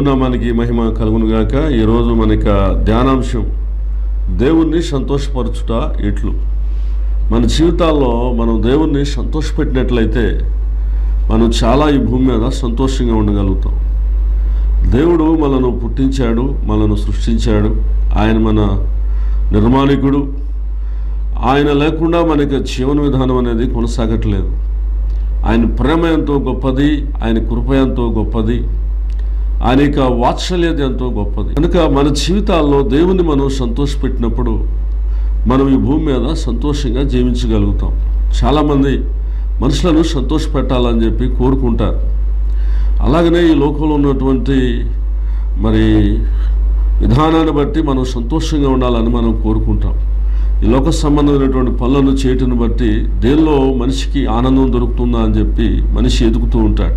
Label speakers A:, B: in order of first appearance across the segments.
A: ప్రభునామానికి మహిమ కలుగును గాక ఈరోజు మనక ధ్యానాంశం దేవుణ్ణి సంతోషపరచుట ఎట్లు మన జీవితాల్లో మనం దేవుణ్ణి సంతోషపెట్టినట్లయితే మనం చాలా ఈ భూమి మీద సంతోషంగా ఉండగలుగుతాం దేవుడు మనను పుట్టించాడు మనను సృష్టించాడు ఆయన మన నిర్మాణికుడు ఆయన లేకుండా మనకి జీవన విధానం అనేది కొనసాగట్లేదు ఆయన ప్రేమ ఎంతో గొప్పది ఆయన కృప ఎంతో గొప్పది ఆయన యొక్క వాత్సల్యత ఎంతో గొప్పది కనుక మన జీవితాల్లో దేవుని మనం సంతోషపెట్టినప్పుడు మనం ఈ భూమి మీద సంతోషంగా జీవించగలుగుతాం చాలామంది మనుషులను సంతోషపెట్టాలని చెప్పి కోరుకుంటారు అలాగనే ఈ లోకంలో ఉన్నటువంటి మరి విధానాన్ని బట్టి మనం సంతోషంగా ఉండాలని మనం కోరుకుంటాం ఈ లోక సంబంధమైనటువంటి పనులను చేయటం బట్టి దేనిలో మనిషికి ఆనందం దొరుకుతుందా అని చెప్పి మనిషి ఎదుగుతూ ఉంటాడు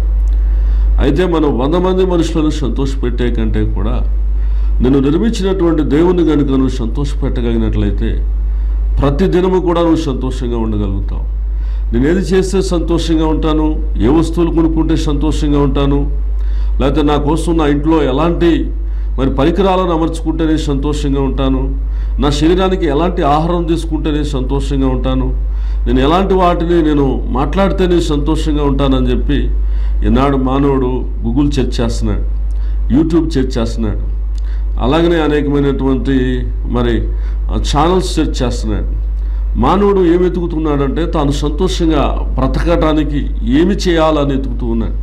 A: అయితే మనం వంద మంది మనుషులను సంతోషపెట్టే కంటే కూడా నిన్ను నిర్మించినటువంటి దేవుని కనుక నువ్వు సంతోషపెట్టగలిగినట్లయితే ప్రతి దినము కూడా నువ్వు సంతోషంగా ఉండగలుగుతావు నేను ఏది చేస్తే సంతోషంగా ఉంటాను ఏ వస్తువులు కొనుక్కుంటే సంతోషంగా ఉంటాను లేకపోతే నా కోసం నా ఇంట్లో ఎలాంటి మరి పరికరాలను అమర్చుకుంటే నేను సంతోషంగా ఉంటాను నా శరీరానికి ఎలాంటి ఆహారం తీసుకుంటే నేను సంతోషంగా ఉంటాను నేను ఎలాంటి వాటిని నేను మాట్లాడితే నేను సంతోషంగా ఉంటానని చెప్పి ఈనాడు మానవుడు గూగుల్ చెక్ చేస్తున్నాడు యూట్యూబ్ చెక్ చేస్తున్నాడు అలాగనే అనేకమైనటువంటి మరి ఛానల్స్ సెర్చ్ చేస్తున్నాడు మానవుడు ఏమి ఎతుకుతున్నాడంటే తాను సంతోషంగా బ్రతకటానికి ఏమి చేయాలని ఎతుకుతూ ఉన్నాడు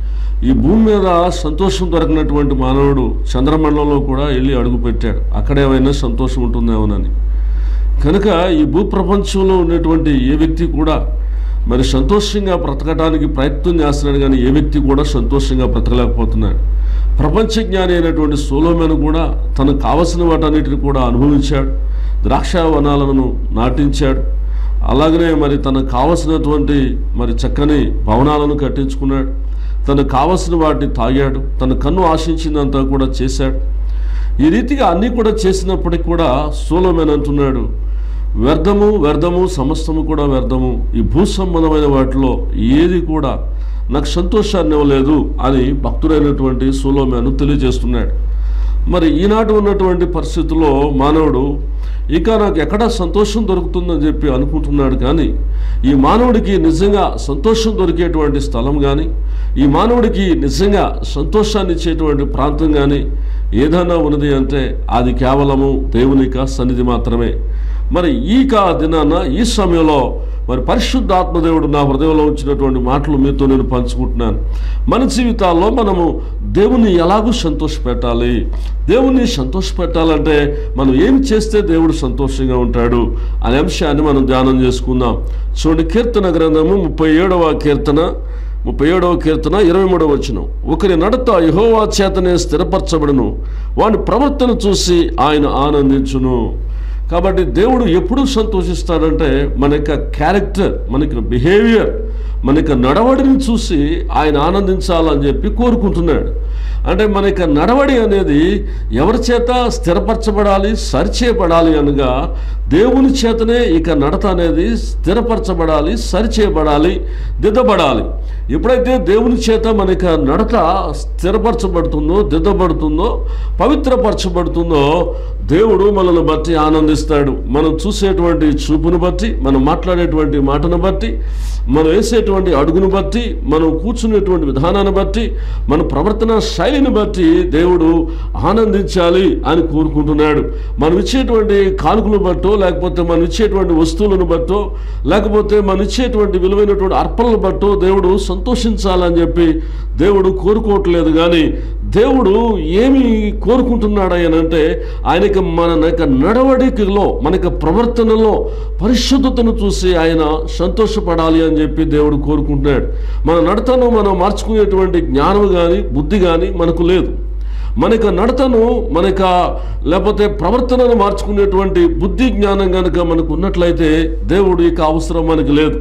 A: ఈ భూమి మీద సంతోషం దొరకనటువంటి మానవుడు చంద్రమండలంలో కూడా వెళ్ళి అడుగు పెట్టాడు అక్కడేమైనా సంతోషం ఉంటుందేమోనని కనుక ఈ భూ ప్రపంచంలో ఉన్నటువంటి ఏ వ్యక్తి కూడా మరి సంతోషంగా బ్రతకడానికి ప్రయత్నం చేస్తున్నాడు కానీ ఏ వ్యక్తి కూడా సంతోషంగా బ్రతకలేకపోతున్నాడు ప్రపంచ జ్ఞాని అయినటువంటి సోలోమెను కూడా తనకు కావలసిన వాటన్నిటిని కూడా అనుభవించాడు ద్రాక్ష వనాలను నాటించాడు అలాగనే మరి తనకు కావలసినటువంటి మరి చక్కని భవనాలను కట్టించుకున్నాడు తనకు కావలసిన వాటిని తాగాడు తన కన్ను ఆశించిందంతా కూడా చేశాడు ఈ రీతిగా అన్నీ కూడా చేసినప్పటికి కూడా సోలోమెన్ అంటున్నాడు వ్యర్థము వ్యర్థము సమస్తము కూడా వ్యర్థము ఈ భూ సంబంధమైన వాటిలో ఏది కూడా నాకు సంతోషాన్ని ఇవ్వలేదు అని భక్తుడైనటువంటి సోలోమెను తెలియజేస్తున్నాడు మరి ఈనాటి ఉన్నటువంటి పరిస్థితుల్లో మానవుడు ఇక నాకు ఎక్కడ సంతోషం దొరుకుతుందని చెప్పి అనుకుంటున్నాడు కానీ ఈ మానవుడికి నిజంగా సంతోషం దొరికేటువంటి స్థలం కానీ ఈ మానవుడికి నిజంగా సంతోషాన్ని ఇచ్చేటువంటి ప్రాంతం కానీ ఏదైనా ఉన్నది అంటే అది కేవలము దేవునిక సన్నిధి మాత్రమే మరి ఈ కా దినాన ఈ సమయంలో మరి పరిశుద్ధాత్మదేవుడు నా హృదయంలో ఉంచినటువంటి మాటలు మీతో నేను పంచుకుంటున్నాను మన జీవితాల్లో మనము దేవుని ఎలాగూ సంతోషపెట్టాలి దేవుని సంతోషపెట్టాలంటే మనం ఏం చేస్తే దేవుడు సంతోషంగా ఉంటాడు అనే అంశాన్ని మనం ధ్యానం చేసుకుందాం చూడండి కీర్తన గ్రంథము ముప్పై ఏడవ కీర్తన ముప్పై ఏడవ కీర్తన ఇరవై మూడవ వచనం ఒకరి నడత యహోవా చేతనే స్థిరపరచబడును వాని ప్రవర్తన చూసి ఆయన ఆనందించును కాబట్టి దేవుడు ఎప్పుడు సంతోషిస్తాడంటే మన యొక్క క్యారెక్టర్ మన యొక్క బిహేవియర్ మన యొక్క నడవడిని చూసి ఆయన ఆనందించాలని చెప్పి కోరుకుంటున్నాడు అంటే మన యొక్క నడవడి అనేది ఎవరి చేత స్థిరపరచబడాలి సరిచేయబడాలి అనగా దేవుని చేతనే ఇక నడత అనేది స్థిరపరచబడాలి సరిచేయబడాలి దిద్దబడాలి ఎప్పుడైతే దేవుని చేత మన యొక్క నడత స్థిరపరచబడుతుందో దిద్దబడుతుందో పవిత్రపరచబడుతుందో దేవుడు మనల్ని బట్టి ఆనందిస్తాడు మనం చూసేటువంటి చూపును బట్టి మనం మాట్లాడేటువంటి మాటను బట్టి మనం వేసేటువంటి అడుగును బట్టి మనం కూర్చునేటువంటి విధానాన్ని బట్టి మన ప్రవర్తన శైలిని బట్టి దేవుడు ఆనందించాలి అని కోరుకుంటున్నాడు మనం ఇచ్చేటువంటి కానుకలు బట్టో లేకపోతే మనం ఇచ్చేటువంటి వస్తువులను బట్టో లేకపోతే మనం ఇచ్చేటువంటి విలువైనటువంటి అర్పణలు బట్టో దేవుడు సంతోషించాలని చెప్పి దేవుడు కోరుకోవట్లేదు కానీ దేవుడు ఏమి కోరుకుంటున్నాడు అంటే ఆయనకి మన యొక్క నడవడికలో మన యొక్క ప్రవర్తనలో పరిశుద్ధతను చూసి ఆయన సంతోషపడాలి అని చెప్పి దేవుడు కోరుకుంటున్నాడు మన నడతను మనం మార్చుకునేటువంటి జ్ఞానం కానీ బుద్ధి కానీ మనకు లేదు మన యొక్క నడతను మన యొక్క లేకపోతే ప్రవర్తనను మార్చుకునేటువంటి బుద్ధి జ్ఞానం కనుక మనకు ఉన్నట్లయితే దేవుడు ఇక అవసరం మనకు లేదు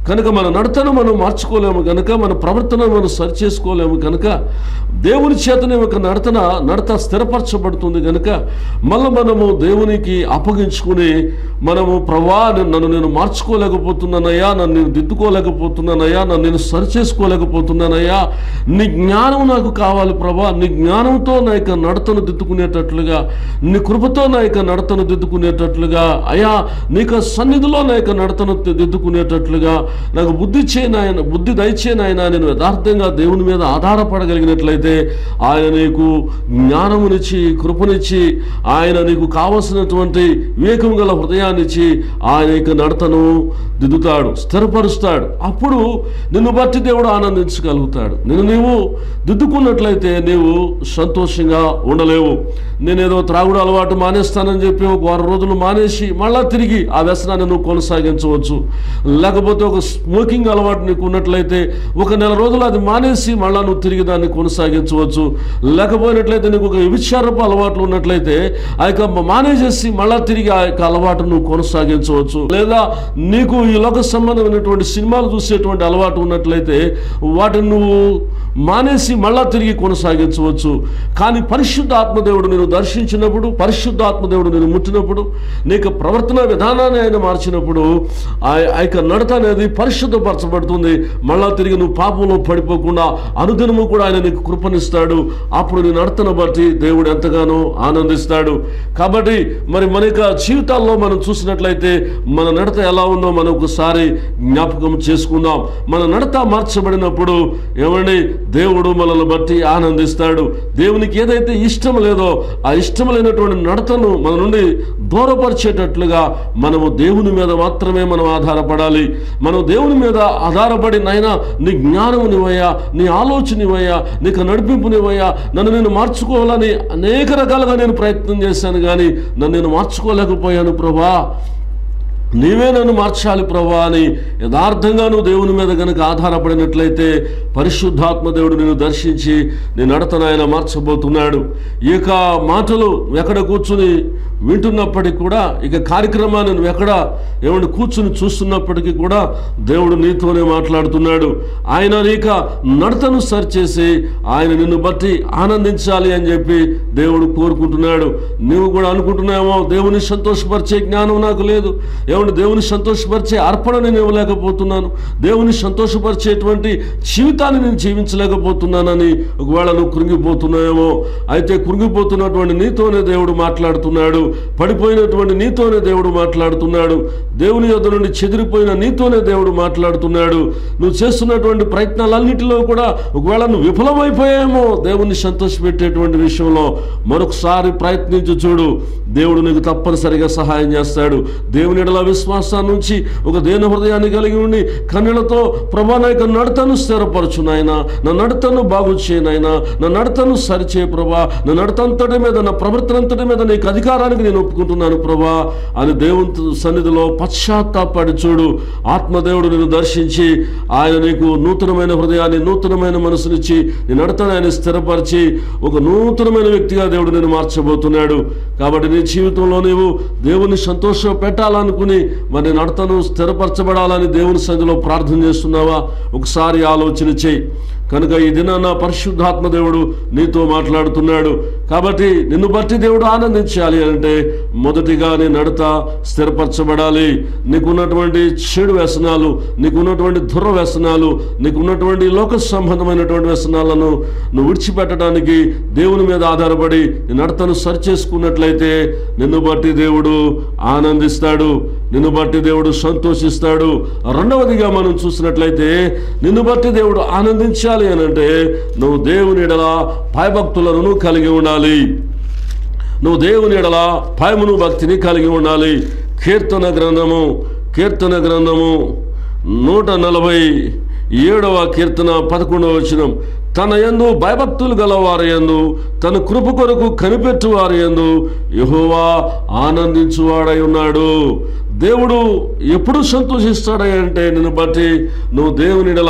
A: కనుక మన నడతను మనం మార్చుకోలేము కనుక మన ప్రవర్తన మనం సరి చేసుకోలేము కనుక దేవుని చేతనే ఒక నడతన నడత స్థిరపరచబడుతుంది కనుక మళ్ళీ మనము దేవునికి అప్పగించుకుని మనము ప్రభా నన్ను నేను మార్చుకోలేకపోతున్నానయ్యా నన్ను నేను దిద్దుకోలేకపోతున్నానయ్యా నన్ను నేను సరి చేసుకోలేకపోతున్నానయ్యా నీ జ్ఞానం నాకు కావాలి ప్రభా నీ జ్ఞానంతో నా యొక్క నడతను దిద్దుకునేటట్లుగా నీ కృపతో నా యొక్క నడతను దిద్దుకునేటట్లుగా అయ్యా నీకు సన్నిధిలో నా యొక్క నడతను ది- దిద్దుకునేటట్లుగా నాకు బుద్ధి చేయనాయన బుద్ధి దయచేనాయన నేను యథార్థంగా దేవుని మీద ఆధారపడగలిగినట్లయితే ఆయన నీకు జ్ఞానమునిచ్చి కృపనిచ్చి ఆయన నీకు కావలసినటువంటి వివేకం గల హృదయాన్నిచ్చి ఆయన యొక్క నడతను దిద్దుతాడు స్థిరపరుస్తాడు అప్పుడు నిన్ను బట్టి దేవుడు ఆనందించగలుగుతాడు నిన్ను నీవు దిద్దుకున్నట్లయితే నీవు సంతోషంగా ఉండలేవు నేనేదో త్రాగుడు అలవాటు మానేస్తానని చెప్పి ఒక వారం రోజులు మానేసి మళ్ళా తిరిగి ఆ వ్యసనాన్ని నువ్వు కొనసాగించవచ్చు లేకపోతే ఒక స్మోకింగ్ అలవాటు నీకు ఉన్నట్లయితే ఒక నెల రోజులు అది మానేసి మళ్ళా నువ్వు తిరిగి దాన్ని కొనసాగించవచ్చు లేకపోయినట్లయితే నీకు ఒక విచారపు అలవాట్లు ఉన్నట్లయితే ఆ యొక్క మానేసేసి మళ్ళా తిరిగి ఆ యొక్క అలవాటు నువ్వు కొనసాగించవచ్చు లేదా నీకు ఈ లోక సంబంధమైనటువంటి సినిమాలు చూసేటువంటి అలవాటు ఉన్నట్లయితే వాటిని నువ్వు మానేసి మళ్ళా తిరిగి కొనసాగించవచ్చు కానీ పరిశుద్ధ ఆత్మదేవుడు నేను దర్శించినప్పుడు పరిశుద్ధ ఆత్మదేవుడు నేను ముట్టినప్పుడు నీకు ప్రవర్తన విధానాన్ని ఆయన మార్చినప్పుడు ఆ ఆ యొక్క నడత అనేది పరిశుద్ధపరచబడుతుంది మళ్ళా తిరిగి నువ్వు పాపంలో పడిపోకుండా అనుదినము కూడా ఆయన నీకు కృపనిస్తాడు అప్పుడు నీ నడతను బట్టి దేవుడు ఎంతగానో ఆనందిస్తాడు కాబట్టి మరి మన యొక్క జీవితాల్లో మనం చూసినట్లయితే మన నడత ఎలా ఉందో మనం ఒకసారి జ్ఞాపకం చేసుకుందాం మన నడత మార్చబడినప్పుడు ఏమండి దేవుడు మనల్ని బట్టి ఆనందిస్తాడు దేవునికి ఏదైతే ఇష్టం లేదో ఆ ఇష్టం లేనటువంటి నడతను మన నుండి దూరపరిచేటట్లుగా మనము దేవుని మీద మాత్రమే మనం ఆధారపడాలి మనం దేవుని మీద ఆధారపడి నైనా నీ జ్ఞానం నివయ్యా నీ ఆలోచన నివయ్యా నీకు నడిపింపు నివయ్యా నన్ను నేను మార్చుకోవాలని అనేక రకాలుగా నేను ప్రయత్నం చేశాను కానీ నన్ను నేను మార్చుకోలేకపోయాను ప్రభా నీవే నన్ను మార్చాలి ప్రభా అని యథార్థంగా నువ్వు దేవుని మీద కనుక ఆధారపడినట్లయితే పరిశుద్ధాత్మ దేవుడు నిన్ను దర్శించి నీ నడతను ఆయన మార్చబోతున్నాడు ఈ యొక్క మాటలు ఎక్కడ కూర్చుని వింటున్నప్పటికీ కూడా ఇక కార్యక్రమాన్ని నువ్వు ఎక్కడ ఏమంటే కూర్చుని చూస్తున్నప్పటికీ కూడా దేవుడు నీతోనే మాట్లాడుతున్నాడు ఆయన నీక నడతను సరిచేసి ఆయన నిన్ను బట్టి ఆనందించాలి అని చెప్పి దేవుడు కోరుకుంటున్నాడు నువ్వు కూడా అనుకుంటున్నావేమో దేవుని సంతోషపరిచే జ్ఞానం నాకు లేదు ఏమంటే దేవుని సంతోషపరిచే అర్పణ నేను ఇవ్వలేకపోతున్నాను దేవుని సంతోషపరిచేటువంటి జీవితాన్ని నేను జీవించలేకపోతున్నానని ఒకవేళ నువ్వు కృంగిపోతున్నావేమో అయితే కృంగిపోతున్నటువంటి నీతోనే దేవుడు మాట్లాడుతున్నాడు పడిపోయినటువంటి నీతోనే దేవుడు మాట్లాడుతున్నాడు దేవుని యొద్ద నుండి చెదిరిపోయిన నీతోనే దేవుడు మాట్లాడుతున్నాడు నువ్వు చేస్తున్నటువంటి ప్రయత్నాలన్నిటిలో కూడా ఒకవేళ నువ్వు విఫలమైపోయామో దేవుణ్ణి సంతోషపెట్టేటువంటి విషయంలో మరొకసారి ప్రయత్నించి చూడు దేవుడు నీకు తప్పనిసరిగా సహాయం చేస్తాడు దేవుని ఎడల విశ్వాసాన్ని నుంచి ఒక దేన హృదయాన్ని కలిగి ఉండి కన్నులతో ప్రభా నా యొక్క నడతను స్థిరపరచు నాయన నా నడతను బాగు చేయనాయన నా నడతను సరిచే ప్రభా నా నడతంతటి మీద నా ప్రవర్తన అంతటి మీద నీకు అధికారానికి నేను ఒప్పుకుంటున్నాను ప్రభా అని దేవుని సన్నిధిలో పశ్చాత్తాపడి చూడు ఆత్మదేవుడు నిన్ను దర్శించి ఆయన నీకు నూతనమైన హృదయాన్ని నూతనమైన మనసునిచ్చి నీ నడతను ఆయన స్థిరపరిచి ఒక నూతనమైన వ్యక్తిగా దేవుడు నేను మార్చబోతున్నాడు కాబట్టి నీ జీవితంలో నీవు దేవుని సంతోష పెట్టాలనుకుని మరి నీ నడతను స్థిరపరచబడాలని దేవుని సన్నిధిలో ప్రార్థన చేస్తున్నావా ఒకసారి ఆలోచన చేయి కనుక ఈ దినాన పరిశుద్ధాత్మ దేవుడు నీతో మాట్లాడుతున్నాడు కాబట్టి నిన్ను బట్టి దేవుడు ఆనందించాలి అంటే మొదటిగా నీ నడత స్థిరపరచబడాలి నీకున్నటువంటి చెడు వ్యసనాలు నీకున్నటువంటి దుర్ర వ్యసనాలు నీకున్నటువంటి లోక సంబంధమైనటువంటి వ్యసనాలను నువ్వు విడిచిపెట్టడానికి దేవుని మీద ఆధారపడి నీ నడతను సరిచేసుకున్నట్లయితే నిన్ను బట్టి దేవుడు ఆనందిస్తాడు నిన్ను బట్టి దేవుడు సంతోషిస్తాడు రెండవదిగా మనం చూసినట్లయితే నిన్ను బట్టి దేవుడు ఆనందించాలి అని అంటే నువ్వు దేవుని ఎడల భయభక్తులను నువ్వు కలిగి ఉండాలి నువ్వు దేవుని ఎడల భయమును భక్తిని కలిగి ఉండాలి కీర్తన గ్రంథము కీర్తన గ్రంథము నూట నలభై ఏడవ కీర్తన పదకొండవ వచనం తన యందు భయభక్తులు గలవారి యందు తన కృప కొరకు కనిపెట్టువారి యందు యెహోవా ఆనందించువాడై ఉన్నాడు దేవుడు ఎప్పుడు సంతోషిస్తాడై అంటే నిన్ను బట్టి నువ్వు దేవునిడలా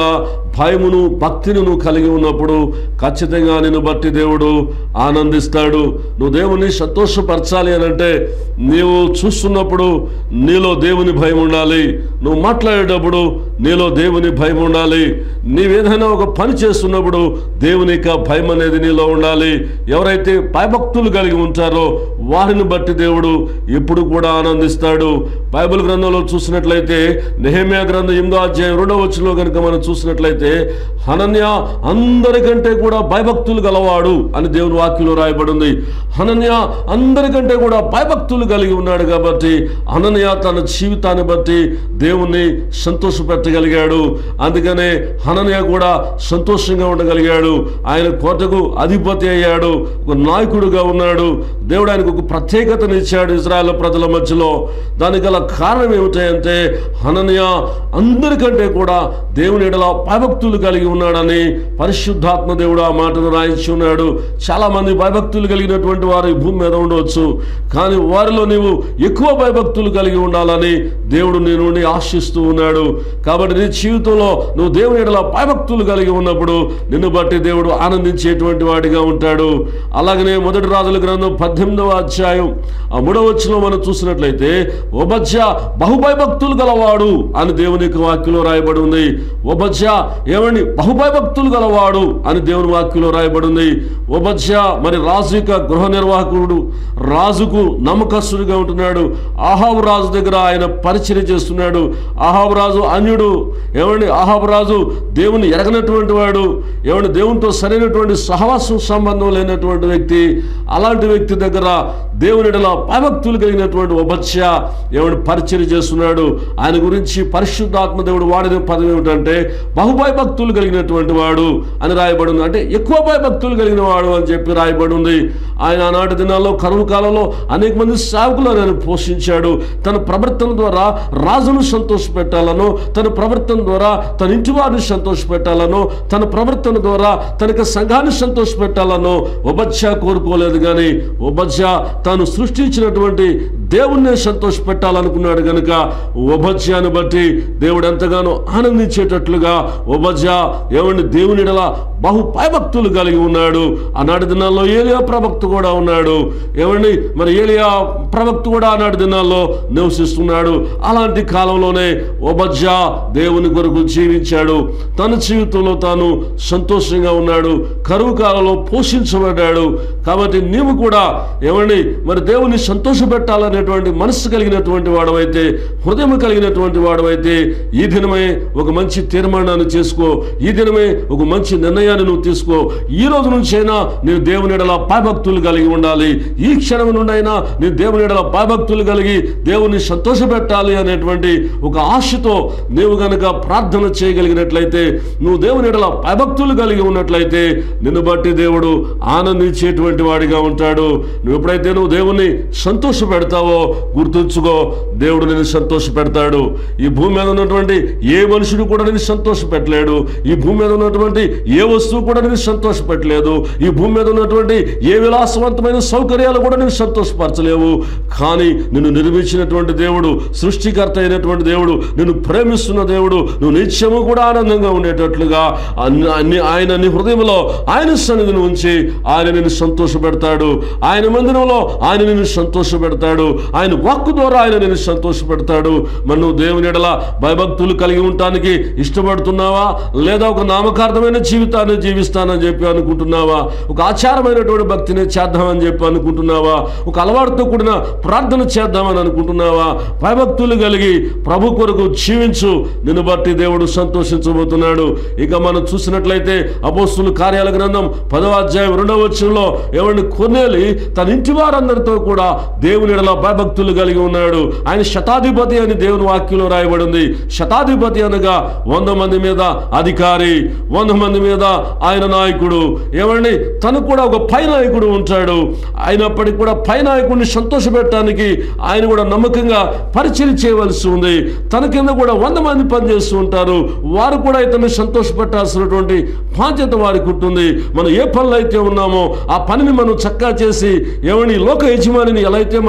A: భయమును భక్తిని నువ్వు కలిగి ఉన్నప్పుడు ఖచ్చితంగా నిన్ను బట్టి దేవుడు ఆనందిస్తాడు నువ్వు దేవుని సంతోషపరచాలి అని అంటే నీవు చూస్తున్నప్పుడు నీలో దేవుని భయం ఉండాలి నువ్వు మాట్లాడేటప్పుడు నీలో దేవుని భయం ఉండాలి నీవేదైనా ఒక పని చేస్తున్నప్పుడు దేవుని యొక్క భయం అనేది నీలో ఉండాలి ఎవరైతే భయభక్తులు కలిగి ఉంటారో వారిని బట్టి దేవుడు ఎప్పుడు కూడా ఆనందిస్తాడు బైబిల్ గ్రంథంలో చూసినట్లయితే నెహమ్యా గ్రంథం ఎనిమిదో అధ్యాయం రెండో వచ్చిలో కనుక మనం చూసినట్లయితే హనన్య అందరికంటే కూడా భయభక్తులు గలవాడు అని దేవుని వాక్యంలో రాయబడింది హనన్య అందరికంటే కూడా భయభక్తులు కలిగి ఉన్నాడు కాబట్టి హనన్య తన జీవితాన్ని బట్టి దేవుణ్ణి సంతోషపెట్టగలిగాడు అందుకనే హనన్య కూడా సంతోషంగా ఉండగలిగాడు ఆయన కోటకు అధిపతి అయ్యాడు ఒక నాయకుడుగా ఉన్నాడు దేవుడు ఆయనకు ఒక ప్రత్యేకతను ఇచ్చాడు ఇజ్రాయెల్ ప్రజల మధ్యలో దానికి గల కారణం ఏమిటంటే హనన్య అందరికంటే కూడా దేవుని ఎడల భయభక్తులు కలిగి ఉన్నాడని పరిశుద్ధాత్మ దేవుడు ఆ మాటను రాయించి ఉన్నాడు చాలా మంది భయభక్తులు కలిగినటువంటి వారు ఈ భూమి మీద ఉండవచ్చు కానీ వారిలో నీవు ఎక్కువ భయభక్తులు కలిగి ఉండాలని దేవుడు నీ నుండి ఆశిస్తూ ఉన్నాడు కాబట్టి నీ జీవితంలో నువ్వు దేవుని ఎడల భయభక్తులు కలిగి ఉన్నప్పుడు నిన్ను బట్టి దేవుడు ఆనందించేటువంటి వాడిగా ఉంటాడు అలాగనే మొదటి రాజుల గ్రంథం పద్దెనిమిదవ అధ్యాయం ఆ మూడవ వచ్చిలో మనం చూసినట్లయితే ఒబజ్య బహుభయభక్తులు గలవాడు అని దేవుని యొక్క వాక్యంలో రాయబడి ఉంది ఒబజ్య ఏమండి బహుభయభక్తులు గలవాడు అని దేవుని వాక్యంలో రాయబడి ఉంది ఒబజ్య మరి రాజు యొక్క గృహ నిర్వాహకుడు రాజుకు నమ్మకస్తుడిగా ఉంటున్నాడు ఆహాబు రాజు దగ్గర ఆయన పరిచయం చేస్తున్నాడు ఆహాబు రాజు అన్యుడు ఏమండి ఆహాబు రాజు దేవుని ఎరగనటువంటి వాడు ఏమండి దేవునితో సరైనటువంటి సహవాసం సంబంధం లేనటువంటి వ్యక్తి అలాంటి వ్యక్తి దగ్గర దేవునిడల భయభక్తులు కలిగినటువంటి ఉపత్య ఏమండి పరిచయం చేస్తున్నాడు ఆయన గురించి పరిశుద్ధాత్మ దేవుడు వాడిన పదం ఏమిటంటే బహుభయభక్తులు కలిగినటువంటి వాడు అని రాయబడి ఉంది అంటే ఎక్కువ భయభక్తులు కలిగిన వాడు అని చెప్పి రాయబడి ఉంది ఆయన ఆనాటి దినాల్లో కరువు కాలంలో అనేక మంది సేవకులను ఆయన పోషించాడు తన ప్రవర్తన ద్వారా రాజును సంతోషపెట్టాలను తన ప్రవర్తన ద్వారా తన ఇంటి వారిని సంతోషపెట్టాలను తన ప్రవర్తన ద్వారా తన యొక్క సంఘాన్ని సంతోషపెట్టాలను ఉపజ్య కోరుకోలేదు కానీ ఉపజ్య తాను సృష్టించినటువంటి దేవుణ్ణి సంతోషపెట్టాలనుకున్నాడు కనుక ఉపజ్యాన్ని బట్టి దేవుడు ఎంతగానో ఆనందించేటట్లుగా ఉపజ్య ఏమండి దేవునిడల బహు భయభక్తులు కలిగి ఉన్నాడు ఆనాటి దినాల్లో ఏలియా ప్రవక్త కూడా ఉన్నాడు ఏమండి మరి ఏలియా ప్రవక్త కూడా ఆనాటి దినాల్లో నివసిస్తున్నాడు అలాంటి కాలంలోనే ఒబజ్జ దేవుని కొరకు జీవించాడు తన జీవితంలో తాను సంతోషంగా ఉన్నాడు కరువు కాలంలో పోషించబడ్డాడు కాబట్టి నీవు కూడా ఏమండి మరి దేవుని సంతోషపెట్టాలనేటువంటి మనస్సు కలిగినటువంటి వాడవైతే హృదయం కలిగినటువంటి వాడవైతే ఈ దినమే ఒక మంచి తీర్మానాన్ని చేసుకో ఈ దినమే ఒక మంచి నిర్ణయాన్ని నువ్వు తీసుకో ఈ రోజు నుంచైనా నేను దేవుని ఎడల భయభక్తులు కలిగి ఉండాలి ఈ క్షణం నుండైనా నేను దేవుని ఎడల భయభక్తులు కలిగి దేవుని సంతోషపెట్టాలి అనేటువంటి ఒక ఆశతో నీవు గనుక ప్రార్థన చేయగలిగినట్లయితే నువ్వు దేవుని ఎడల భయభక్తులు కలిగి ఉన్నట్లయితే నిన్ను బట్టి దేవుడు ఆనందించేటువంటి వాడిగా ఉంటాడు నువ్వు ఎప్పుడైతే నువ్వు దేవుని సంతోష పెడతావో గుర్తుంచుకో దేవుడు నిన్ను సంతోష పెడతాడు ఈ భూమి మీద ఉన్నటువంటి ఏ మనుషుడు కూడా నేను సంతోష పెట్టలేడు ఈ భూమి మీద ఉన్నటువంటి ఏ వస్తువు కూడా నేను సంతోష పెట్టలేదు ఈ భూమి మీద ఉన్నటువంటి ఏ విలాసవంతమైన సౌకర్యాలు కూడా నేను సంతోషపరచలేవు కానీ నిన్ను నిర్మించినటువంటి దేవుడు సృష్టికర్త అయినటువంటి దేవుడు నిన్ను ప్రేమిస్తున్న దేవుడు నువ్వు నిత్యము కూడా ఆనందంగా ఉండేటట్లుగా అన్ని అన్ని ఆయన నీ హృదయంలో ఆయన సన్నిధిని ఉంచి ఆయన నిన్ను సంతోషపెడతాడు ఆయన మందిరంలో ఆయన నిన్ను సంతోషపెడతాడు ఆయన వాక్కు ద్వారా ఆయన నిన్ను సంతోషపెడతాడు మరి నువ్వు దేవుని ఎడల భయభక్తులు కలిగి ఉండటానికి ఇష్టపడుతున్నావా లేదా ఒక నామకార్థమైన జీవితాన్ని జీవిస్తానని చెప్పి అనుకుంటున్నావా ఒక ఆచారమైనటువంటి భక్తిని చేద్దామని చెప్పి అనుకుంటున్నావా ఒక అలవాటుతో కూడిన ప్రార్థన చేద్దామని అనుకుంటున్నావా భయభక్తులు కలిగి ప్రభు కొరకు జీవించు నిన్ను బట్టి దేవుడు సంతోషించబోతున్నాడు ఇక మనం చూసినట్లయితే అపోస్తుల కార్యాల గ్రంథం పదవ అధ్యాయం రెండవ వచ్చంలో ఎవరిని కొనేలి తన ఇంటి వారందరితో కూడా దేవుని ఎడల భయభక్తులు కలిగి ఉన్నాడు ఆయన శతాధిపతి అని దేవుని వాక్యంలో రాయబడింది శతాధిపతి అనగా వంద మంది మీద అధికారి వంద మంది మీద ఆయన నాయకుడు ఏమండి తను కూడా ఒక పై నాయకుడు ఉంటాడు అయినప్పటికీ కూడా పై నాయకుడిని సంతోషపెట్టడానికి ఆయన కూడా నమ్మకంగా పరిచయం చేయవలసి ఉంది తన కింద కూడా వంద మంది పనిచేస్తూ ఉంటారు వారు కూడా ఇతన్ని సంతోషపెట్టాల్సినటువంటి బాధ్యత వారికి ఉంటుంది మనం ఏ పనులు అయితే ఉన్నామో ఆ పనిని మనం చక్కా చేసి ఏమని లోక యజమానిని ఎలా అయితే మనం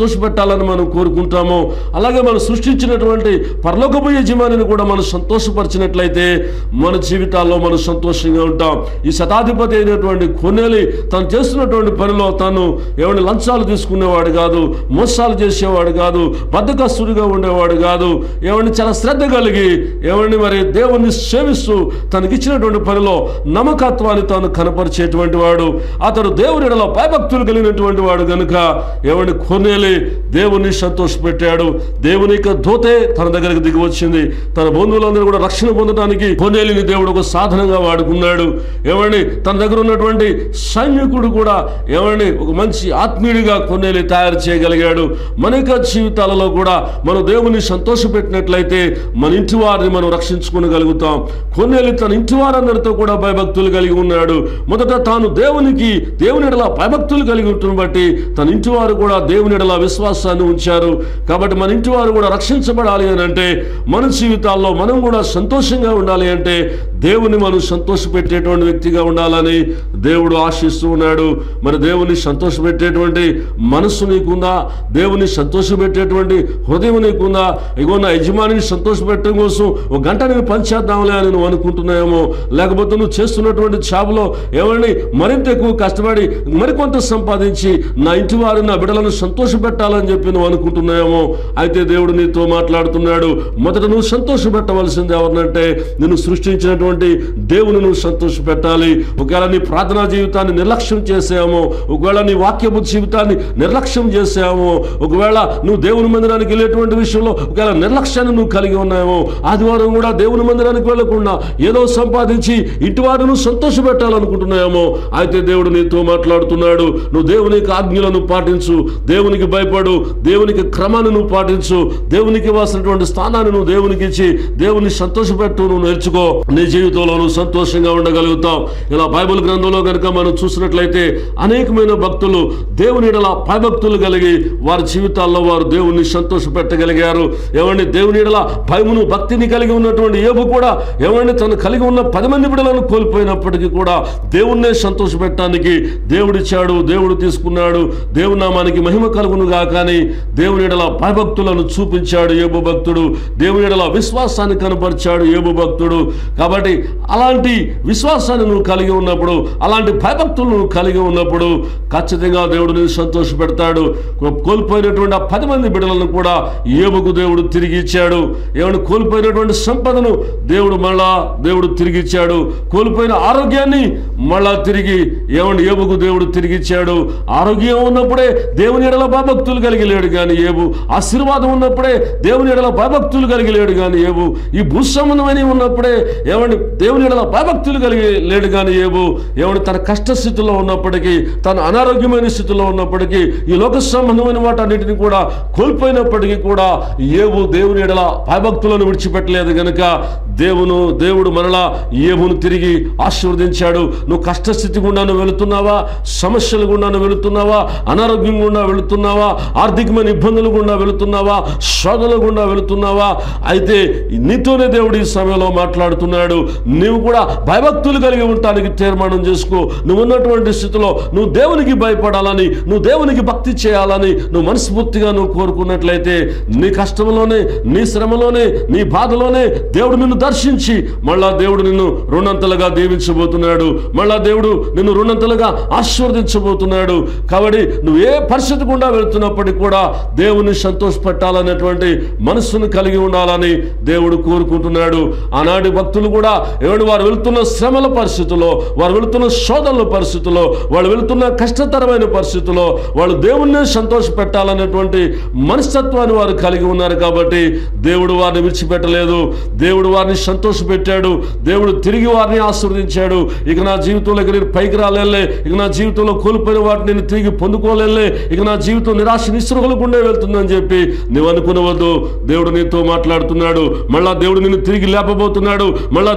A: సంతోషపెట్టాలని మనం కోరుకుంటామో అలాగే మనం సృష్టించినటువంటి పరలోకపు యజమానిని కూడా మనం సంతోషపరిచినట్లయితే మన జీవితాల్లో మనం సంతోషంగా ఉంటాం ఈ శతాధిపతి అయినటువంటి కొనేలి తను చేస్తున్నటువంటి పనిలో తను ఎవరిని లంచాలు తీసుకునేవాడు కాదు మోసాలు చేసేవాడు కాదు బద్దకస్తుడిగా ఉండేవాడు కాదు ఎవరిని చాలా శ్రద్ధ కలిగి ఎవరిని మరి దేవుణ్ణి సేవిస్తూ తనకిచ్చినటువంటి పనిలో నమ్మకత్వాన్ని తాను కనపరిచేటువంటి వాడు అతడు దేవునిలో భయభక్తులు కలిగినటువంటి వాడు గనుక ఎవరిని కొనేలి దేవుణ్ణి సంతోషపెట్టాడు దేవుని యొక్క దూతే తన దగ్గరకు దిగి వచ్చింది తన బంధువులందరూ కూడా రక్షణ పొందడానికి కొనేలిని దేవుడు ఒక సాధనంగా వాడుకున్నాడు ఎవరిని తన దగ్గర ఉన్నటువంటి సైనికుడు కూడా ఎవరిని ఒక మంచి ఆత్మీయుడిగా కొనేలి తయారు చేయగలిగాడు మన యొక్క జీవితాలలో కూడా మనం దేవుని సంతోషపెట్టినట్లయితే మన ఇంటి వారిని మనం రక్షించుకోగలుగుతాం కొన్నేళ్ళు తన ఇంటి వారందరితో కూడా భయభక్తులు కలిగి ఉన్నాడు మొదట తాను దేవునికి దేవుని ఎడల భయభక్తులు కలిగి ఉంటుంది బట్టి తన ఇంటి వారు కూడా దేవుని ఎడల విశ్వాసాన్ని ఉంచారు కాబట్టి మన ఇంటి వారు కూడా రక్షించబడాలి అని అంటే మన జీవితాల్లో మనం కూడా సంతోషంగా ఉండాలి అంటే దేవుని మనం సంతోషపెట్టేటువంటి వ్యక్తిగా ఉండాలని దేవుడు ఆశిస్తూ ఉన్నాడు మరి దేవుని సంతోషపెట్టేటువంటి మనస్సు నీకుందా దేవుని సంతోషపెట్టేటువంటి హృదయం నీకుందా ఇగో నా యజమానిని సంతోషపెట్టడం కోసం ఒక గంట నేను పనిచేద్దాంలే అని నువ్వు అనుకుంటున్నాయేమో లేకపోతే నువ్వు చేస్తున్నటువంటి జాబ్లో ఎవరిని మరింత ఎక్కువ కష్టపడి మరికొంత సంపాదించి నా ఇంటి వారిని నా బిడ్డలను సంతోషపెట్టాలని చెప్పి నువ్వు అనుకుంటున్నాయేమో అయితే దేవుడు నీతో మాట్లాడుతున్నాడు మొదట నువ్వు సంతోషపెట్టవలసింది ఎవరినంటే నిన్ను సృష్టించినటువంటి దేవుని నువ్వు సంతోషపెట్టాలి ఒకవేళ నీ ప్రార్థనా జీవితాన్ని నిర్లక్ష్యం చేసామో ఒకవేళ నీ వాక్యపు జీవితాన్ని నిర్లక్ష్యం చేసామో ఒకవేళ నువ్వు దేవుని మందిరానికి వెళ్ళేటువంటి విషయంలో ఒకవేళ నిర్లక్ష్యాన్ని నువ్వు కలిగి ఉన్నాయేమో ఆదివారం కూడా దేవుని మందిరానికి వెళ్ళకుండా ఏదో సంపాదించి ఇటు వారిను సంతోషపెట్టాలనుకుంటున్నాయేమో అయితే దేవుడు నీతో మాట్లాడుతున్నాడు నువ్వు దేవుని యొక్క ఆజ్ఞలను పాటించు దేవునికి భయపడు దేవునికి క్రమాన్ని నువ్వు పాటించు దేవునికి ఇవ్వాల్సినటువంటి స్థానాన్ని నువ్వు దేవునికి ఇచ్చి దేవుని సంతోషపెట్టు నువ్వు నేర్చుకో నీ జీవితంలో నువ్వు సంతోషంగా ఉండగలుగుతావు ఇలా బైబిల్ గ్రంథంలో కనుక మనం చూసినట్లయితే అనేకమైన భక్తులు దేవుని ఎడల భయభక్తులు కలిగి వారి జీవితాల్లో వారు దేవుణ్ణి సంతోషపెట్టగలిగారు ఎవరిని దేవుని ఎడల భయమును భక్తిని కలిగి ఉన్నటువంటి ఏబు కూడా ఎవరిని తను కలిగి ఉన్న పది మంది బిడ్డలను కోల్పోయినప్పటికీ కూడా దేవుణ్ణే సంతోషపెట్టడానికి దేవుడిచ్చాడు దేవుడు తీసుకున్నాడు దేవుని నామానికి మహిమ కలుగునుగా కానీ దేవుని ఎడల భయభక్తులను చూపించాడు ఏబు భక్తుడు దేవుని ఎడల విశ్వాసాన్ని కనపరిచాడు ఏబు భక్తుడు కాబట్టి అలాంటి విశ్వాసాన్ని నువ్వు కలిగి ఉన్నప్పుడు అలాంటి భయభక్తులు నువ్వు కలిగి ఉన్నప్పుడు ఖచ్చితంగా దేవుడు నేను సంతోషపెడతాడు కోల్పోయినటువంటి ఆ పది మంది బిడ్డలను కూడా ఏబుకు దేవుడు తిరిగి ఇచ్చాడు ఏమన్నా కోల్పోయినటువంటి సంపదను దేవుడు మళ్ళా దేవుడు తిరిగి ఇచ్చాడు కోల్పోయిన ఆరోగ్యాన్ని మళ్ళా తిరిగి ఏమండి ఏబుకు దేవుడు తిరిగి ఇచ్చాడు ఆరోగ్యం ఉన్నప్పుడే దేవుని ఎడల భయభక్తులు కలిగి లేడు కానీ ఏబు ఆశీర్వాదం ఉన్నప్పుడే దేవుని ఎడల భయభక్తులు కలిగి లేడు కానీ ఏబు ఈ భూసంబంధమైన ఉన్నప్పుడే ఏమండి దేవుని ఎడల భయభక్తులు కలిగి లేడు కానీ ఏబు ఏమండి తన కష్ట స్థితిలో ఉన్నప్పటికీ తన అనారోగ్యమైన స్థితిలో ఉన్నప్పటికీ ఈ లోక సంబంధమైన వాటన్నిటిని కూడా కోల్పోయినప్పటికీ కూడా ఏబు దేవుని ఎడల భయభక్తులను విడిచిపెట్టలేదు గనుక దేవును దేవుడు మరలా ఏబును తిరిగి ఆశీర్వదించాడు నువ్వు కష్టస్థితి గుండా నువ్వు వెళుతున్నావా సమస్యలు గుండా నువ్వు వెళుతున్నావా అనారోగ్యం గుండా వెళుతున్నావా ఆర్థికమైన ఇబ్బందులు గుండా వెళుతున్నావా శోధనల గుండా వెళుతున్నావా అయితే నీతోనే దేవుడు ఈ సమయంలో మాట్లాడుతున్నాడు నీవు కూడా భయభక్తులు కలిగి ఉండటానికి తీర్మానం చేసుకో నువ్వు ఉన్నటువంటి స్థితిలో నువ్వు దేవునికి భయపడాలని నువ్వు దేవునికి భక్తి చేయాలని నువ్వు మనస్ఫూర్తిగా నువ్వు కోరుకున్నట్లయితే నీ కష్టంలోనే నీ శ్రమలోనే నీ బాధలోనే దేవుడు నిన్ను దర్శించి మళ్ళా దేవుడు నిన్ను రుణంతలుగా దీవించబోతున్నాడు మళ్ళా దేవుడు నిన్ను రుణంతలుగా ఆశీర్వదించబోతున్నాడు కాబట్టి నువ్వు ఏ పరిస్థితి గుండా వెళ్తున్నప్పటికీ కూడా దేవుని సంతోషపెట్టాలనేటువంటి మనస్సును కలిగి ఉండాలని దేవుడు కోరుకుంటున్నాడు ఆనాటి భక్తులు కూడా ఎవడు వారు వెళ్తున్న శ్రమల పరిస్థితుల్లో వారు వెళ్తున్న శోధనల పరిస్థితుల్లో వాళ్ళు వెళ్తున్న కష్టతరమైన పరిస్థితుల్లో వాళ్ళు దేవుణ్ణి సంతోష పెట్టాలనేటువంటి మనస్తత్వాన్ని వారు కలిగి ఉన్నారు కాబట్టి దేవుడు వారిని విడిచిపెట్టలేదు దేవుడు వారిని సంతోషపెట్టాడు దేవుడు తిరిగి వారిని ఆశీర్వదించాడు ఇక నా జీవితంలోకి నేను పైకి రాలేలే ఇక నా జీవితంలో కోల్పోయిన వాటిని నేను తిరిగి పొందుకోలేలే ఇక నా జీవితం నిరాశ నిస్సృహలు గుండే వెళ్తుందని చెప్పి నువ్వు అనుకునవద్దు దేవుడు నీతో మాట్లాడుతున్నాడు మళ్ళా దేవుడు నిన్ను తిరిగి లేపబోతున్నాడు మళ్ళా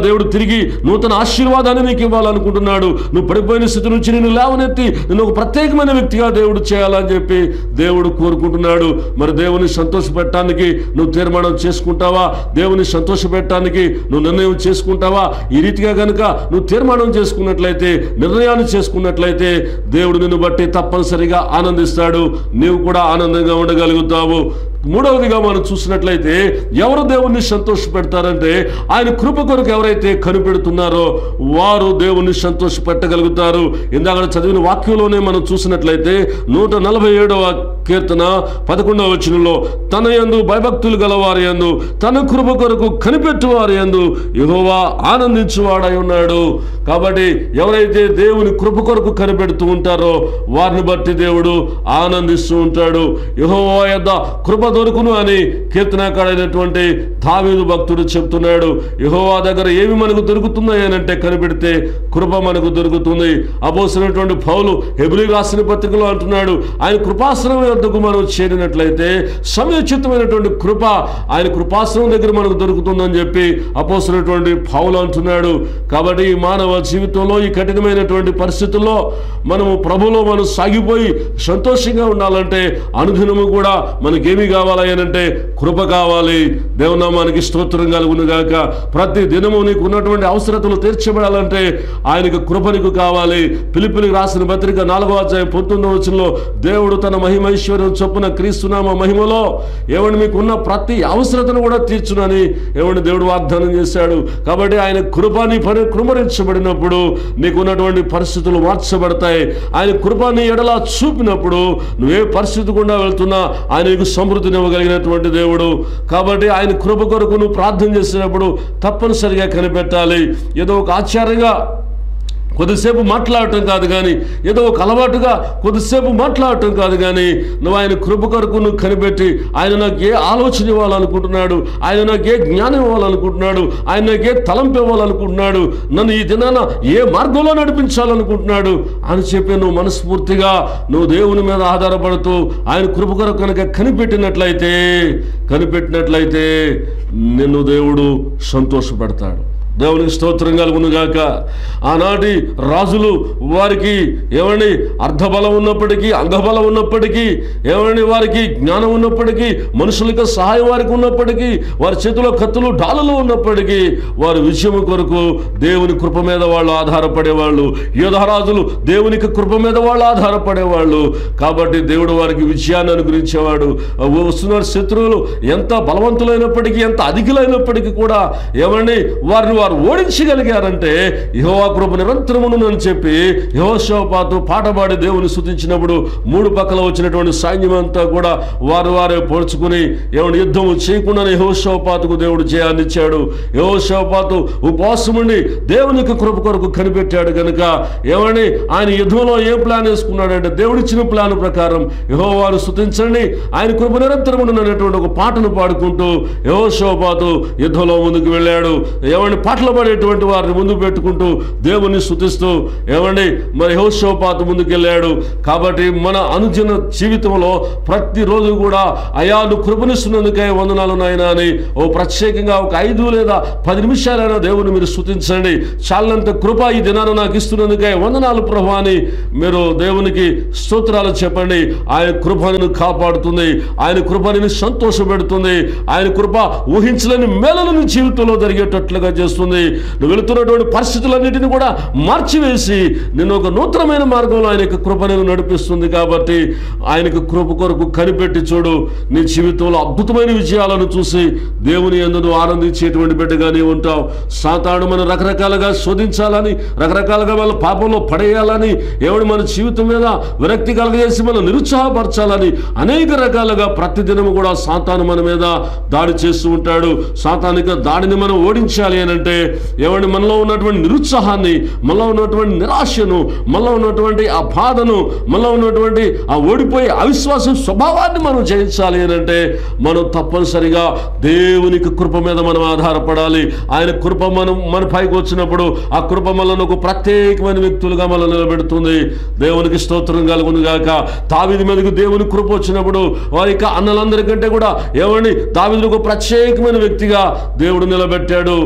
A: దేవుడు తిరిగి నూతన ఆశీర్వాదాన్ని నీకు ఇవ్వాలనుకుంటున్నాడు నువ్వు పడిపోయిన స్థితి నుంచి నేను లేవనెత్తి నేను ఒక ప్రత్యేకమైన వ్యక్తిగా దేవుడు చేయాలని చెప్పి దేవుడు కోరుకుంటున్నాడు మరి దేవుని సంతోషపెట్టడానికి నువ్వు తీర్మానం చేసుకుంటావా దేవుని సంతోషపెట్టడానికి నువ్వు నిర్ణయం చేసుకుంటావా ఈ రీతిగా కనుక నువ్వు తీర్మానం చేసుకున్నట్లయితే నిర్ణయాన్ని చేసుకున్నట్లయితే దేవుడు నిన్ను బట్టి తప్పనిసరిగా ఆనందిస్తాడు నీవు కూడా ఆనందంగా ఉండగలుగుతావు మూడవదిగా మనం చూసినట్లయితే ఎవరు దేవుణ్ణి సంతోష పెడతారంటే ఆయన కృప కొరకు ఎవరైతే కనిపెడుతున్నారో వారు దేవుణ్ణి సంతోష పెట్టగలుగుతారు ఇందాక చదివిన వాక్యంలోనే మనం చూసినట్లయితే నూట నలభై ఏడవ కీర్తన పదకొండవ వచనంలో తన యందు భయభక్తులు గలవారి యందు తన కృప కొరకు కనిపెట్టువారి యందు యెహోవా ఆనందించువాడై ఉన్నాడు కాబట్టి ఎవరైతే దేవుని కృప కొరకు కనిపెడుతూ ఉంటారో వారిని బట్టి దేవుడు ఆనందిస్తూ ఉంటాడు యెహోవా యొద్ద కృప దొరుకును అని కీర్తనాకాడైనటువంటి దావీదు భక్తుడు చెప్తున్నాడు యెహోవా దగ్గర ఏమి మనకు దొరుకుతున్నాయి అని అంటే కనిపెడితే కృప మనకు దొరుకుతుంది అపోసినటువంటి పౌలు హెబ్రి రాసిన పత్రికలో అంటున్నాడు ఆయన కృపాసనం వద్దకు మనం చేరినట్లయితే సమయోచితమైనటువంటి కృప ఆయన కృపాసనం దగ్గర మనకు దొరుకుతుందని చెప్పి అపోసినటువంటి పౌలు అంటున్నాడు కాబట్టి ఈ మానవ జీవితంలో ఈ కఠినమైనటువంటి పరిస్థితుల్లో మనము ప్రభులో మనం సాగిపోయి సంతోషంగా ఉండాలంటే అనుదినము కూడా మనకేమి కావాలి అని అంటే కృప కావాలి దేవనామానికి స్తోత్రం కలుగును గాక ప్రతి దినము నీకు ఉన్నటువంటి అవసరతలు తీర్చబడాలంటే ఆయనకు కృప నీకు కావాలి పిలిపిలికి రాసిన పత్రిక నాలుగో అధ్యాయం పంతొమ్మిదో వచనంలో దేవుడు తన మహిమైశ్వర్యం చొప్పున క్రీస్తునామ మహిమలో ఏమని మీకు ఉన్న ప్రతి అవసరతను కూడా తీర్చునని ఏమని దేవుడు వాగ్దానం చేశాడు కాబట్టి ఆయన కృపని పని కృమరించబడినప్పుడు నీకు ఉన్నటువంటి పరిస్థితులు మార్చబడతాయి ఆయన కృపని ఎడలా చూపినప్పుడు నువ్వే పరిస్థితి గుండా వెళ్తున్నా ఆయన నీకు సమృద్ధిని ఇవ్వగలిగినటువంటి దేవుడు కాబట్టి ఆయన కృప కొరకు నువ్వు ప్రార్థన చేసినప్పుడు తప్పనిసరిగా కనిపెట్టాలి ఏదో ఒక ఆచారంగా కొద్దిసేపు మాట్లాడటం కాదు కానీ ఏదో ఒక అలవాటుగా కొద్దిసేపు మాట్లాడటం కాదు కానీ నువ్వు ఆయన కృప కొరకు నువ్వు కనిపెట్టి ఆయన నాకు ఏ ఆలోచన ఇవ్వాలనుకుంటున్నాడు ఆయన నాకు ఏ జ్ఞానం ఇవ్వాలనుకుంటున్నాడు ఆయన నాకు ఏ తలంపు ఇవ్వాలనుకుంటున్నాడు నన్ను ఈ దినాన ఏ మార్గంలో నడిపించాలనుకుంటున్నాడు అని చెప్పి నువ్వు మనస్ఫూర్తిగా నువ్వు దేవుని మీద ఆధారపడుతూ ఆయన కృప కొరకు కనుక కనిపెట్టినట్లయితే కనిపెట్టినట్లయితే నిన్ను దేవుడు సంతోషపడతాడు దేవునికి స్తోత్రం కలుగును గాక ఆనాటి రాజులు వారికి ఏమండి అర్ధబలం ఉన్నప్పటికీ అంగబలం ఉన్నప్పటికీ ఏమండి వారికి జ్ఞానం ఉన్నప్పటికీ మనుషులకు సహాయం వారికి ఉన్నప్పటికీ వారి చేతిలో కత్తులు డాలులు ఉన్నప్పటికీ వారి విజయం కొరకు దేవుని కృప మీద వాళ్ళు ఆధారపడేవాళ్ళు యోధరాజులు దేవునికి కృప మీద వాళ్ళు ఆధారపడేవాళ్ళు కాబట్టి దేవుడు వారికి విజయాన్ని అనుగ్రహించేవాడు వస్తున్న శత్రువులు ఎంత బలవంతులైనప్పటికీ ఎంత అధికులైనప్పటికీ కూడా ఏమండి వారిని వారు ఓడించగలిగారంటే యహోవా కృప నిరంతరమును అని చెప్పి యహోశోపాతు పాట పాడి దేవుని స్థుతించినప్పుడు మూడు పక్కల వచ్చినటువంటి సైన్యం అంతా కూడా వారు వారే పోల్చుకుని ఏమైనా యుద్ధము చేయకుండానే యహోశోపాతుకు దేవుడు జయాన్ని ఇచ్చాడు యహోశోపాతు ఉపవాసం ఉండి దేవునికి కృప కొరకు కనిపెట్టాడు కనుక ఏమని ఆయన యుద్ధంలో ఏ ప్లాన్ వేసుకున్నాడంటే దేవుడిచ్చిన ప్లాన్ ప్రకారం యహోవాను స్థుతించండి ఆయన కృప నిరంతరమును అనేటువంటి ఒక పాటను పాడుకుంటూ యహోశోపాతు యుద్ధంలో ముందుకు వెళ్ళాడు ఏమండి పాటలు పాడేటువంటి వారిని ముందు పెట్టుకుంటూ దేవుని స్థుతిస్తూ ఏమండి మరి యహోశోపాతు ముందుకెళ్ళాడు కాబట్టి మన అనుదిన జీవితంలో ప్రతిరోజు కూడా అయా నువ్వు కృపనిస్తున్నందుకే వందనాలు నాయనా అని ఓ ప్రత్యేకంగా ఒక ఐదు లేదా పది నిమిషాలైనా దేవుని మీరు స్థుతించండి చాలంత కృప ఈ దినాన నాకు ఇస్తున్నందుకే వందనాలు ప్రభు అని మీరు దేవునికి స్తోత్రాలు చెప్పండి ఆయన కృపను కాపాడుతుంది ఆయన కృపని సంతోషపెడుతుంది ఆయన కృప ఊహించలేని మేళలను జీవితంలో జరిగేటట్లుగా చేస్తుంది నువ్వు వెళుతున్నటువంటి పరిస్థితులన్నిటిని కూడా మార్చివేసి నిన్ను ఒక నూతనమైన మార్గంలో ఆయన యొక్క కృప నేను నడిపిస్తుంది కాబట్టి ఆయనకు కృప కొరకు కనిపెట్టి చూడు నీ జీవితంలో అద్భుతమైన విజయాలను చూసి దేవుని ఎందుకు ఆనందించేటువంటి బిడ్డగానే ఉంటావు సాతాను మనం రకరకాలుగా శోధించాలని రకరకాలుగా వాళ్ళ పాపంలో పడేయాలని ఎవడు మన జీవితం మీద విరక్తి కలగజేసి మనం నిరుత్సాహపరచాలని అనేక రకాలుగా ప్రతిదినము కూడా సాతాను మన మీద దాడి చేస్తూ ఉంటాడు సాతానిక దాడిని మనం ఓడించాలి అని అంటే ఏమండి మనలో ఉన్నటువంటి నిరుత్సాహాన్ని మనలో ఉన్నటువంటి నిరాశను మనలో ఉన్నటువంటి ఆ బాధను మనలో ఉన్నటువంటి ఆ ఓడిపోయే అవిశ్వాసం స్వభావాన్ని మనం జయించాలి అని అంటే మనం తప్పనిసరిగా దేవునికి కృప మీద మనం ఆధారపడాలి ఆయన కృప మనం మన పైకి వచ్చినప్పుడు ఆ కృప మనల్ని ఒక ప్రత్యేకమైన వ్యక్తులుగా మనం నిలబెడుతుంది దేవునికి స్తోత్రం కలుగును గాక తావిది మీదకు దేవుని కృప వచ్చినప్పుడు వారి యొక్క అన్నలందరికంటే కూడా ఏమండి దావిదుకు ఒక ప్రత్యేకమైన వ్యక్తిగా దేవుడు నిలబెట్టాడు ఏమండి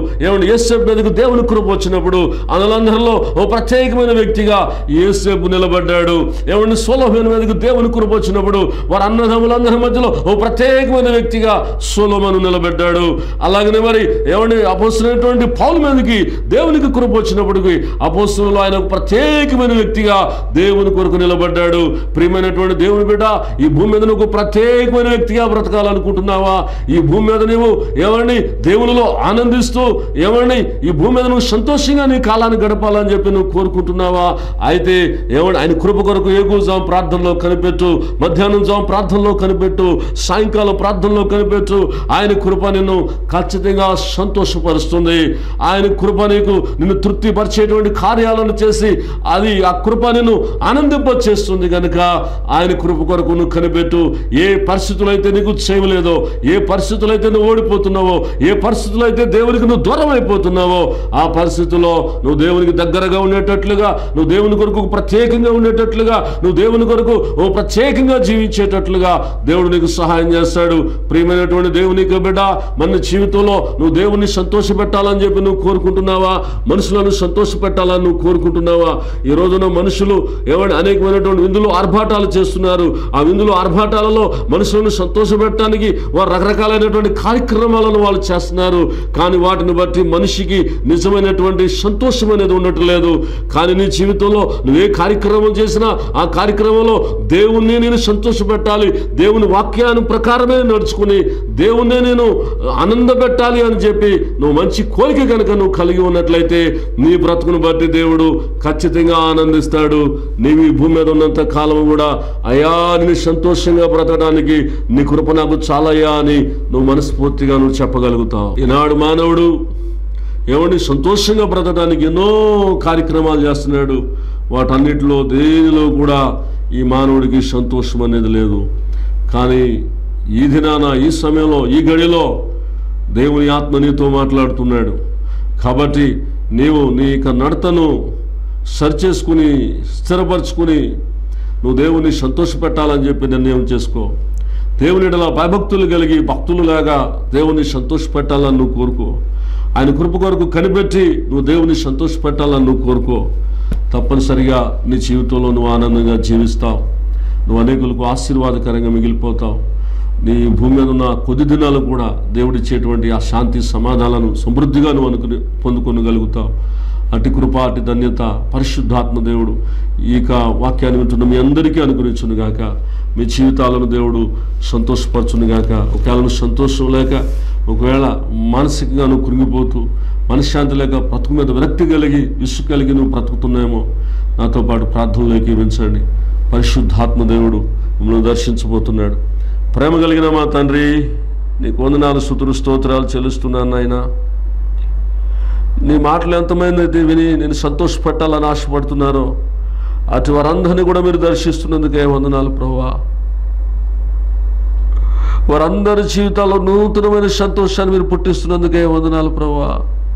A: యేసేపు మీదకు దేవుని కృప వచ్చినప్పుడు అందులందరిలో ఓ ప్రత్యేకమైన వ్యక్తిగా యేసేపు నిలబడ్డాడు ఎవరిని సోలోమైన మీదకు దేవుని కృప వచ్చినప్పుడు వారి అన్నదమ్ములందరి మధ్యలో ఓ ప్రత్యేకమైన వ్యక్తిగా సోలోమను నిలబెట్టాడు అలాగనే మరి ఎవరిని అపోస్తున్నటువంటి పౌల మీదకి దేవునికి కృప వచ్చినప్పటికీ అపోస్తులు ఆయన ఒక ప్రత్యేకమైన వ్యక్తిగా దేవుని కొరకు నిలబడ్డాడు ప్రియమైనటువంటి దేవుని బిడ్డ ఈ భూమి మీద నువ్వు ఒక ప్రత్యేకమైన వ్యక్తిగా బ్రతకాలనుకుంటున్నావా ఈ భూమి మీద నువ్వు ఎవరిని దేవునిలో ఆనందిస్తూ ఎవరిని ఈ భూమి మీద నువ్వు సంతోషంగా నీ కాలాన్ని గడపాలని చెప్పి నువ్వు కోరుకుంటున్నావా అయితే ఎవడు ఆయన కృప కొరకు ఏగుజాం ప్రార్థనలో కనిపెట్టు మధ్యాహ్నం జాం ప్రార్థనలో కనిపెట్టు సాయంకాలం ప్రార్థనలో కనిపెట్టు ఆయన కృప నిన్ను ఖచ్చితంగా సంతోషపరుస్తుంది ఆయన కృప నీకు నిన్ను తృప్తిపరిచేటువంటి కార్యాలను చేసి అది ఆ కృప నిన్ను ఆనందింపచేస్తుంది కనుక ఆయన కృప కొరకు నువ్వు కనిపెట్టు ఏ పరిస్థితులు అయితే నీకు చేయలేదో ఏ పరిస్థితులు అయితే నువ్వు ఓడిపోతున్నావో ఏ పరిస్థితులు అయితే దేవునికి నువ్వు దూరం అయిపోతున్నావో ఆ పరిస్థితుల్లో నువ్వు దేవునికి దగ్గరగా ఉండేటట్లుగా నువ్వు దేవుని కొరకు ప్రత్యేకంగా ఉండేటట్లుగా నువ్వు దేవుని కొరకు ఓ ప్రత్యేకంగా జీవించేటట్లుగా దేవుడు నీకు సహాయం చేస్తాడు ప్రియమైనటువంటి దేవునికి బిడ్డ మన జీవితంలో నువ్వు దేవుని సంతోషపెట్టాలని చెప్పి నువ్వు కోరుకుంటున్నావా మనుషులను సంతోషపెట్టాలని నువ్వు కోరుకుంటున్నావా ఈ రోజున మనుషులు ఎవరి అనేకమైనటువంటి విందులు ఆర్భాటాలు చేస్తున్నారు ఆ విందులు ఆర్భాటాలలో మనుషులను సంతోషపెట్టడానికి వారు రకరకాలైనటువంటి కార్యక్రమాలను వాళ్ళు చేస్తున్నారు కానీ వాటిని బట్టి మనిషికి నిజమైనటువంటి సంతోషం అనేది ఉండట్లేదు కానీ నీ జీవితంలో నువ్వే కార్యక్రమం చేసినా ఆ కార్యక్రమంలో దేవుణ్ణి నేను సంతోషపెట్టాలి దేవుని వాక్యాన్ని ప్రకారమే నడుచుకుని దేవుణ్ణే నేను ఆనందపెట్టాలి అని చెప్పి నువ్వు మంచి కోరిక కనుక నువ్వు కలిగి ఉన్నట్లయితే నీ బ్రతుకును బట్టి దేవుడు ఖచ్చితంగా ఆనందిస్తాడు నీవు ఈ భూమి మీద ఉన్నంత కాలం కూడా అయా నేను సంతోషంగా బ్రతకడానికి నీ కృప నాకు చాలయ్యా అని నువ్వు మనస్ఫూర్తిగా నువ్వు చెప్పగలుగుతావు ఈనాడు మానవుడు ఎవరిని సంతోషంగా బ్రతకడానికి ఎన్నో కార్యక్రమాలు చేస్తున్నాడు వాటన్నిటిలో దేనిలో కూడా ఈ మానవుడికి సంతోషం అనేది లేదు కానీ ఈ దినాన ఈ సమయంలో ఈ గడిలో దేవుని ఆత్మ నీతో మాట్లాడుతున్నాడు కాబట్టి నీవు నీ యొక్క నడతను సరిచేసుకుని స్థిరపరచుకుని నువ్వు దేవుని సంతోషపెట్టాలని చెప్పి నిర్ణయం చేసుకో దేవుని ఎడల భయభక్తులు కలిగి భక్తులులాగా దేవుని సంతోషపెట్టాలని నువ్వు కోరుకో ఆయన కృప కొరకు కనిపెట్టి నువ్వు దేవుని సంతోషపెట్టాలని నువ్వు కోరుకో తప్పనిసరిగా నీ జీవితంలో నువ్వు ఆనందంగా జీవిస్తావు నువ్వు అనేకులకు ఆశీర్వాదకరంగా మిగిలిపోతావు నీ భూమి మీద ఉన్న కొద్ది దినాలు కూడా దేవుడిచ్చేటువంటి ఆ శాంతి సమాధానాలను సమృద్ధిగా నువ్వు అనుకుని పొందుకొనగలుగుతావు అటు కృప అటు ధన్యత పరిశుద్ధాత్మ దేవుడు ఈ యొక్క వాక్యాన్ని వింటున్న మీ అందరికీ అనుగ్రహించును గాక మీ జీవితాలను దేవుడు సంతోషపరచును గాక ఒకవేళ నువ్వు సంతోషం లేక ఒకవేళ మానసికంగా నువ్వు కృంగిపోతూ మనశ్శాంతి లేక బ్రతుకు మీద విరక్తి కలిగి విసుగు కలిగి నువ్వు బ్రతుకుతున్నాయేమో నాతో పాటు ప్రార్థనలు ఏకీవించండి పరిశుద్ధాత్మ దేవుడు మిమ్మల్ని దర్శించబోతున్నాడు ప్రేమ కలిగిన మా తండ్రి నీకు వందనాలు సుతులు స్తోత్రాలు చెల్లిస్తున్నాను నాయనా నీ మాటలు ఎంతమంది అయితే విని నేను సంతోషపెట్టాలని ఆశపడుతున్నారో అటు వారందరినీ కూడా మీరు దర్శిస్తున్నందుకే వందనాలు ప్రభా వారందరి జీవితాల్లో నూతనమైన సంతోషాన్ని మీరు పుట్టిస్తున్నందుకే వందనాలు ప్రభా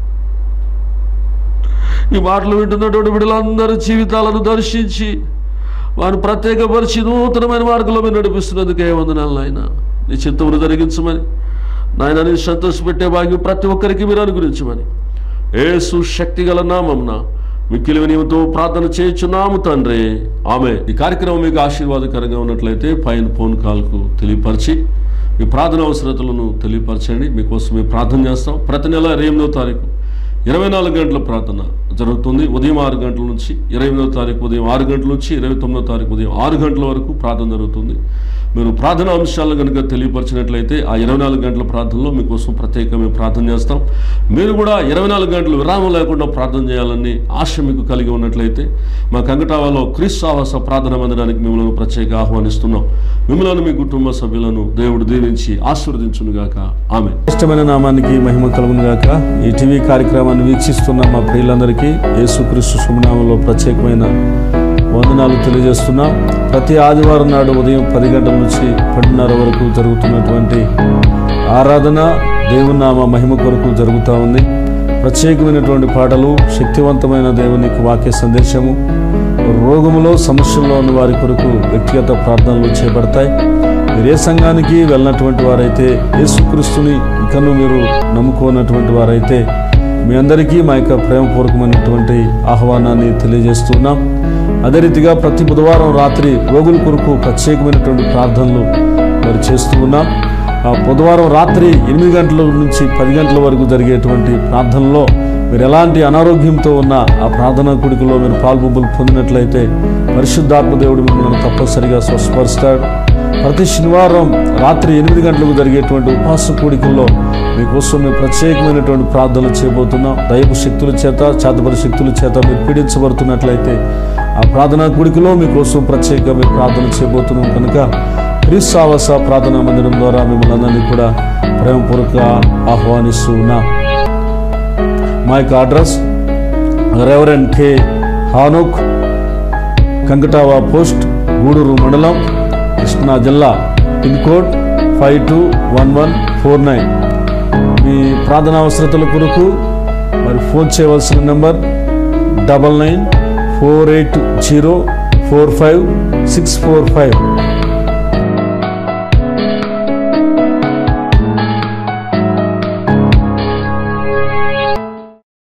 A: ఈ మాటలు వింటున్నటువంటి బిడ్డలందరి జీవితాలను దర్శించి వారిని ప్రత్యేకపరిచి నూతనమైన మార్గంలో మీరు నడిపిస్తున్నందుకే వందనాలు నాయన నీ చిత్తమును జరిగించమని నాయన నీ సంతోషపెట్టే భాగ్యం ప్రతి ఒక్కరికి మీరు అనుగ్రహించమని ఏసు శక్తి గల నామంన మిక్కిలి వినియంతో ప్రార్థన చేయించున్నాము తండ్రి ఆమె ఈ కార్యక్రమం మీకు ఆశీర్వాదకరంగా ఉన్నట్లయితే పైన ఫోన్ కాల్కు తెలియపరిచి మీ ప్రార్థన అవసరతలను తెలియపరచండి మీకోసం మేము ప్రార్థన చేస్తాం ప్రతి నెల ఇరవై ఎనిమిదో తారీఖు ఇరవై నాలుగు గంటల ప్రార్థన జరుగుతుంది ఉదయం ఆరు గంటల నుంచి ఇరవై ఎనిమిదో తారీఖు ఉదయం ఆరు గంటల నుంచి ఇరవై తొమ్మిదో తారీఖు ఉదయం ఆరు గంటల వరకు ప్రార్థన జరుగుతుంది మీరు ప్రార్థన అంశాలను కనుక తెలియపరిచినట్లయితే ఆ ఇరవై నాలుగు గంటల ప్రార్థనలో మీకోసం ప్రత్యేకంగా మేము ప్రార్థన చేస్తాం మీరు కూడా ఇరవై నాలుగు గంటలు విరామం లేకుండా ప్రార్థన చేయాలని ఆశ మీకు కలిగి ఉన్నట్లయితే మా కంగటావాలో క్రీస్తు ఆవాస ప్రార్థన మందిరానికి మిమ్మల్ని ప్రత్యేక ఆహ్వానిస్తున్నాం మిమ్మల్ని మీ కుటుంబ సభ్యులను దేవుడు దీవించి ఆశీర్వదించునుగాక ఆమె
B: ఇష్టమైన నామానికి మహిమ కలుగును గాక ఈ టీవీ కార్యక్రమాన్ని వీక్షిస్తున్న మా ప్రియులందరికీ యేసుక్రీస్తు శుభనామంలో ప్రత్యేకమైన వందనాలు తెలియజేస్తున్నాం ప్రతి ఆదివారం నాడు ఉదయం పది గంటల నుంచి పన్నెండున్నర వరకు జరుగుతున్నటువంటి ఆరాధన దేవుని నామ మహిమ కొరకు జరుగుతూ ఉంది ప్రత్యేకమైనటువంటి పాటలు శక్తివంతమైన దేవునికి వాక్య సందేశము రోగములో సమస్యల్లో ఉన్న వారి కొరకు వ్యక్తిగత ప్రార్థనలు చేపడతాయి మీరు ఏ సంఘానికి వెళ్ళినటువంటి వారైతే యేసుక్రీస్తుని ఇంకను మీరు నమ్ముకోనటువంటి వారైతే మీ అందరికీ మా యొక్క ప్రేమపూర్వకమైనటువంటి ఆహ్వానాన్ని తెలియజేస్తున్నాం అదే రీతిగా ప్రతి బుధవారం రాత్రి రోగుల కొరకు ప్రత్యేకమైనటువంటి ప్రార్థనలు మరి చేస్తూ ఉన్నాం ఆ బుధవారం రాత్రి ఎనిమిది గంటల నుంచి పది గంటల వరకు జరిగేటువంటి ప్రార్థనలో మీరు ఎలాంటి అనారోగ్యంతో ఉన్న ఆ ప్రార్థనా కుడికలో మీరు పాల్పొంపులు పొందినట్లయితే పరిశుద్ధాత్మ దేవుడు మిమ్మల్ని తప్పనిసరిగా స్వస్థపరుస్తాడు ప్రతి శనివారం రాత్రి ఎనిమిది గంటలకు జరిగేటువంటి ఉపవాస కూడికల్లో మీకోసం మేము ప్రత్యేకమైనటువంటి ప్రార్థనలు చేయబోతున్నాం దైవ శక్తుల చేత చేతపరి శక్తుల చేత మీరు పీడించబడుతున్నట్లయితే ఆ ప్రార్థనా కూడికలో మీకోసం ప్రత్యేకంగా మేము ప్రార్థన చేయబోతున్నాం కనుక క్రీస్తావాస ప్రార్థనా మందిరం ద్వారా మిమ్మల్ని అందరినీ కూడా ప్రేమపూర్వక ఆహ్వానిస్తూ ఉన్నాం మా యొక్క అడ్రస్ రెవరెండ్ కే హానుక్ కంకటావా పోస్ట్ గూడూరు మండలం కృష్ణా జిల్లా pin code five two one one four nine మీ ప్రార్థన అవసరతల కొరకు మరి ఫోన్ చేయవలసిన number double nine four eight zero four five six four five